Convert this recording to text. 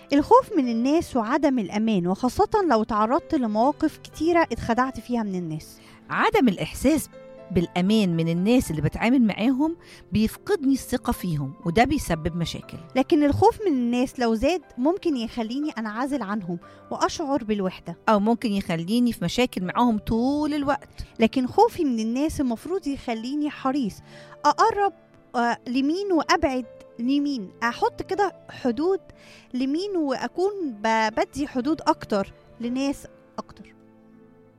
الخوف من الناس وعدم الأمان وخاصة لو تعرضت لمواقف كتيرة اتخدعت فيها من الناس عدم الإحساس بالأمان من الناس اللي بتعامل معاهم بيفقدني الثقة فيهم وده بيسبب مشاكل لكن الخوف من الناس لو زاد ممكن يخليني أنعزل عنهم وأشعر بالوحدة أو ممكن يخليني في مشاكل معاهم طول الوقت لكن خوفي من الناس المفروض يخليني حريص أقرب آه، لمين وأبعد لمين أحط كده حدود لمين وأكون ب- بدي حدود أكتر لناس أكتر